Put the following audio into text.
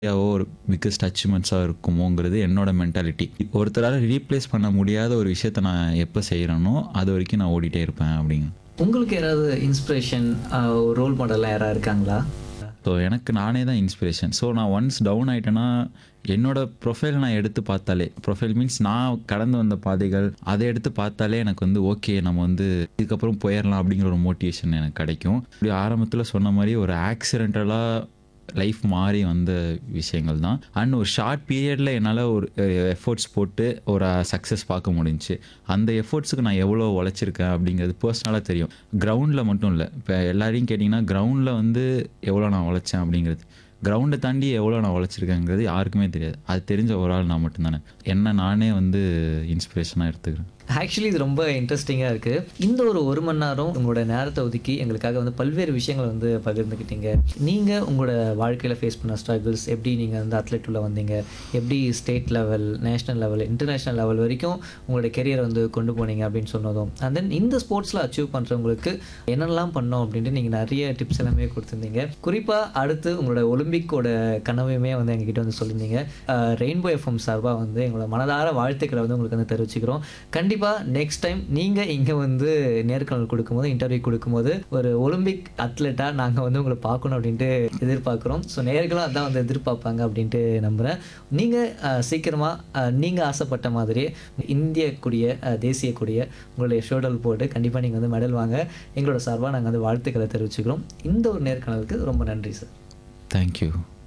ஒரு பிக்கஸ்ட் அச்சீவ்மெண்ட்ஸாக இருக்குமோங்கிறது என்னோட mentality ஒருத்தரால் replace பண்ண முடியாத ஒரு விஷயத்த நான் எப்போ செய்கிறேனோ அது வரைக்கும் நான் ஓடிட்டே இருப்பேன் அப்படிங்க உங்களுக்கு யாராவது இன்ஸ்பிரேஷன் ரோல் மாடல்லாம் யாராவது இருக்காங்களா ஸோ எனக்கு நானே தான் இன்ஸ்பிரேஷன் ஸோ நான் ஒன்ஸ் டவுன் ஆயிட்டேன்னா என்னோட ப்ரொஃபைல் நான் எடுத்து பார்த்தாலே ப்ரொஃபைல் மீன்ஸ் நான் கடந்து வந்த பாதைகள் அதை எடுத்து பார்த்தாலே எனக்கு வந்து ஓகே நம்ம வந்து இதுக்கப்புறம் போயிடலாம் அப்படிங்கிற ஒரு மோட்டிவேஷன் எனக்கு கிடைக்கும் இப்படி ஆரம்பத்தில் சொன்ன மாதிரி ஒரு ஆக்சிடென்டலாக லைஃப் மாறி வந்த விஷயங்கள் தான் அண்ட் ஒரு ஷார்ட் பீரியடில் என்னால் ஒரு எஃபோர்ட்ஸ் போட்டு ஒரு சக்ஸஸ் பார்க்க முடிஞ்சுச்சு அந்த எஃபோர்ட்ஸுக்கு நான் எவ்வளோ உழைச்சிருக்கேன் அப்படிங்கிறது பர்சனலாக தெரியும் கிரவுண்டில் மட்டும் இல்லை இப்போ எல்லாரையும் கேட்டிங்கன்னா கிரவுண்டில் வந்து எவ்வளோ நான் உழைச்சேன் அப்படிங்கிறது கிரவுண்டை தாண்டி எவ்வளோ நான் உழைச்சிருக்கேங்கிறது யாருக்குமே தெரியாது அது தெரிஞ்ச ஒரு ஆள் நான் மட்டும்தானே என்ன நானே வந்து இன்ஸ்பிரேஷனாக எடுத்துக்கிறேன் ஆக்சுவலி இது ரொம்ப இன்ட்ரெஸ்டிங்காக இருக்குது இந்த ஒரு ஒரு மணி நேரம் உங்களோட நேரத்தை ஒதுக்கி எங்களுக்காக வந்து பல்வேறு விஷயங்கள் வந்து பகிர்ந்துக்கிட்டீங்க நீங்கள் உங்களோட வாழ்க்கையில் ஃபேஸ் பண்ண ஸ்ட்ரகிள்ஸ் எப்படி நீங்கள் வந்து அத்லெட் உள்ள வந்தீங்க எப்படி state level national level international level வரைக்கும் உங்களோட கெரியரை வந்து கொண்டு போனீங்க அப்படின்னு சொன்னதும் அண்ட் தென் இந்த ஸ்போர்ட்ஸில் அச்சீவ் பண்ணுறவங்களுக்கு என்னெல்லாம் பண்ணோம் அப்படின்ட்டு நீங்கள் நிறைய டிப்ஸ் எல்லாமே கொடுத்துருந்தீங்க குறிப்பாக அடுத்து உங்களோட ஒலிம்பிக்கோட கனவையுமே வந்து எங்ககிட்ட வந்து சொல்லியிருந்தீங்க ரெயின்போ எஃப்எம் சார்பாக வந்து எங்களோட மனதார வாழ்த்துக்களை வந்து உங்களுக்கு வந்து தெரிவிச்சுக்கிறோம் கண்டிப்பாக நெக்ஸ்ட் டைம் நீங்கள் இங்கே வந்து நேர்காணல் கொடுக்கும்போது இன்டர்வியூ கொடுக்கும்போது ஒரு ஒலிம்பிக் அத்லெட்டாக நாங்கள் வந்து உங்களை பார்க்கணும் அப்படின்ட்டு எதிர்பார்க்குறோம் ஸோ நேர்களும் அதான் வந்து எதிர்பார்ப்பாங்க அப்படின்ட்டு நம்புகிறேன் நீங்கள் சீக்கிரமாக நீங்கள் ஆசைப்பட்ட மாதிரியே இந்திய கொடிய அஹ், தேசிய கொடிய உங்களுடைய ஷோடல் போட்டு கண்டிப்பாக நீங்கள் வந்து மெடல் வாங்க எங்களோட சார்பாக நாங்கள் வந்து வாழ்த்துக்களை தெரிவிச்சுக்கிறோம் இந்த ஒரு நேர்காணலுக்கு ரொம்ப நன்றி சார் தேங்க்யூ